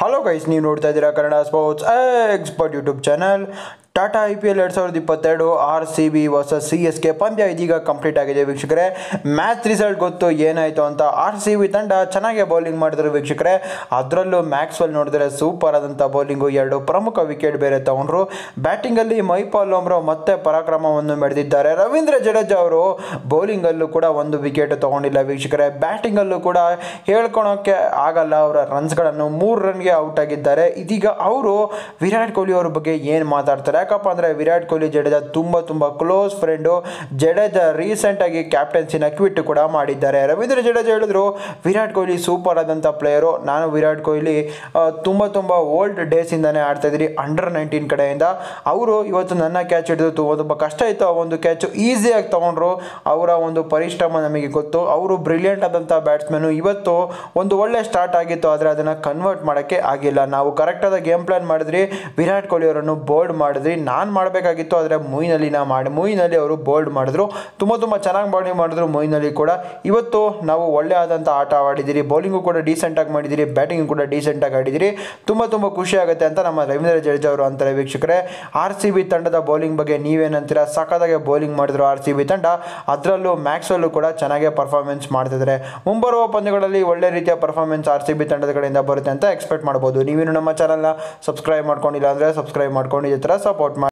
hello guys ನೀವು ನೋಡ್ತಾ ಇದ್ದೀರಾ Kannada sports expert YouTube channel Tata I P L ಎರಡು ಸಾವಿರದ ಇಪ್ಪತ್ತೆರಡು R C B versus C S K ಪಂದ್ಯ ಇದೀಗ ಕಂಪ್ಲೀಟ್ ಆಗಿದೆ ವೀಕ್ಷಕರೇ ಮ್ಯಾಚ್ ರಿಸಲ್ಟ್ ಗೊತ್ತು ಏನಾಯಿತು ಅಂತ ಆರ್ ಸಿ ಬಿ ತಂಡ ಚೆನ್ನಾಗೇ ಬೌಲಿಂಗ್ ಮಾಡಿದ್ರು ವೀಕ್ಷಕರೇ ಅದರಲ್ಲೂ ಮ್ಯಾಕ್ಸ್ವೆಲ್ ನೋಡಿದ್ರೆ ಸೂಪರ್ ಆದಂಥ ಬೌಲಿಂಗು ಎರಡು ಪ್ರಮುಖ ವಿಕೆಟ್ ಬೇರೆ ತಗೊಂಡ್ರು ಬ್ಯಾಟಿಂಗಲ್ಲಿ ಮೈಪಾಲ್ ಓಮ್ರೋ ಮತ್ತೆ ಪರಾಕ್ರಮವನ್ನು ಮೆರೆದಿದ್ದಾರೆ ರವೀಂದ್ರ ಜಡೇಜಾ ಅವರು ಬೌಲಿಂಗಲ್ಲೂ ಕೂಡ ಒಂದು ವಿಕೆಟ್ ತಗೊಂಡಿಲ್ಲ ವೀಕ್ಷಕರೇ ಬ್ಯಾಟಿಂಗಲ್ಲೂ ಕೂಡ ಹೇಳ್ಕೊಳೋಕ್ಕೆ ಆಗಲ್ಲ ಅವರ ರನ್ಸ್ಗಳನ್ನು ಮೂರು ರನ್ಗೆ ಔಟ್ ಆಗಿದ್ದಾರೆ ಇದೀಗ ಅವರು ವಿರಾಟ್ ಕೊಹ್ಲಿ ಅವ್ರ ಬಗ್ಗೆ ಏನು ಮಾತಾಡ್ತಾರೆ ಯಾಕಪ್ಪ ಅಂದರೆ ವಿರಾಟ್ ಕೊಹ್ಲಿ ಜಡೇಜಾ ತುಂಬ ತುಂಬ ಕ್ಲೋಸ್ ಫ್ರೆಂಡು ಜಡೇಜಾ ರೀಸೆಂಟಾಗಿ ಕ್ಯಾಪ್ಟನ್ಸಿನ ಕ್ವಿಟ್ ಕೂಡ ಮಾಡಿದ್ದಾರೆ ರವೀಂದ್ರ ಜಡೇಜಾ ಹೇಳಿದ್ರು ವಿರಾಟ್ ಕೊಹ್ಲಿ ಸೂಪರ್ ಆದಂಥ ಪ್ಲೇಯರು ನಾನು ವಿರಾಟ್ ಕೊಹ್ಲಿ ಆ, ತುಂಬ ತುಂಬ ಓಲ್ಡ್ ಡೇಸಿಂದನೇ ಆಡ್ತಾ ಇದ್ದೀರಿ ಅಂಡರ್ ನೈನ್ಟೀನ್ ಕಡೆಯಿಂದ ಅವರು ಇವತ್ತು ನನ್ನ ಕ್ಯಾಚ್ ಹಿಡಿದು ತುಂಬ ತುಂಬ ಕಷ್ಟ ಇತ್ತು ಆ ಒಂದು ಕ್ಯಾಚು ಈಸಿಯಾಗಿ ತೊಗೊಂಡ್ರು ಅವರ ಒಂದು ಪರಿಶ್ರಮ ನಮಗೆ ಗೊತ್ತು ಅವರು ಬ್ರಿಲಿಯಂಟ್ ಆದಂಥ ಬ್ಯಾಟ್ಸ್ಮನ್ನು ಇವತ್ತು ಒಂದು ಒಳ್ಳೆ ಸ್ಟಾರ್ಟ್ ಆಗಿತ್ತು ಆದರೆ ಅದನ್ನು ಕನ್ವರ್ಟ್ ಮಾಡೋಕ್ಕೆ ಆಗಿಲ್ಲ ನಾವು ಕರೆಕ್ಟಾದ ಗೇಮ್ ಪ್ಲಾನ್ ಮಾಡಿದ್ರಿ ವಿರಾಟ್ ಕೊಹ್ಲಿ ಅವರನ್ನು ಬೋಲ್ಡ್ ಮಾಡಿದ್ರಿ ನಾನು ಮಾಡಬೇಕಾಗಿತ್ತು ಆದರೆ ಮೊಯಿನ್ ಅಲಿನ ಮಾಡಿ ಮೊಯಿನ್ ಅಲಿ ಅವರು ಬೋಲ್ಡ್ ಮಾಡಿದ್ರು ತುಂಬ ತುಂಬ ಚೆನ್ನಾಗಿ ಬೌಲಿಂಗ್ ಮಾಡಿದ್ರು ಮೊಯಿನ್ ಅಲಿ ಕೂಡ ಇವತ್ತು ನಾವು ಒಳ್ಳೆ ಆದಂಥ ಆಟ ಆಡಿದ್ದೀರಿ ಬೌಲಿಂಗು ಕೂಡ ಡೀಸೆಂಟಾಗಿ ಮಾಡಿದ್ದೀರಿ ಬ್ಯಾಟಿಂಗು ಕೂಡ ಡೀಸೆಂಟಾಗಿ ಆಡಿದ್ದೀರಿ ತುಂಬ ತುಂಬ ಖುಷಿ ಆಗುತ್ತೆ ಅಂತ ನಮ್ಮ ರವೀಂದ್ರ ಜಡೇಜಾ ಅವರು ಅಂತಾರೆ ವೀಕ್ಷಕರೇ ಆರ್ ಸಿ ಬಿ ತಂಡದ ಬೌಲಿಂಗ್ ಬಗ್ಗೆ ನೀವೇನಂತೀರಾ ಸಖತ್ತಾಗಿ ಬೌಲಿಂಗ್ ಮಾಡಿದ್ರು ಆರ್ ಸಿ ಬಿ ತಂಡ ಅದರಲ್ಲೂ ಮ್ಯಾಕ್ಸ್ವೆಲ್ಲು ಕೂಡ ಚೆನ್ನಾಗೇ ಪರ್ಫಾರ್ಮೆನ್ಸ್ ಮಾಡ್ತಿದ್ದಾರೆ ಮುಂಬರುವ ಪಂದ್ಯಗಳಲ್ಲಿ ಒಳ್ಳೆ ರೀತಿಯ ಪರ್ಫಾರ್ಮೆನ್ಸ್ ಆರ್ ಸಿ ಬಿ ತಂಡದ ಕಡೆಯಿಂದ ಬರುತ್ತೆ ಅಂತ ಎಕ್ಸ್ಪೆಕ್ಟ್ ಮಾಡ್ಬೋದು ನೀವೇನು ನಮ್ಮ ಚಾನಲ್ನ ಸಬ್ಸ್ಕ್ರೈಬ್ ಮಾಡ್ಕೊಂಡಿಲ್ಲ ಅಂದರೆ ಸಬ್ಸ್ಕ್ರೈಬ್ ಮಾಡ್ಕೊಂಡು ಇದೇ ಥರ ಸಪೋರ್ಟ್ ಮಾಡಿ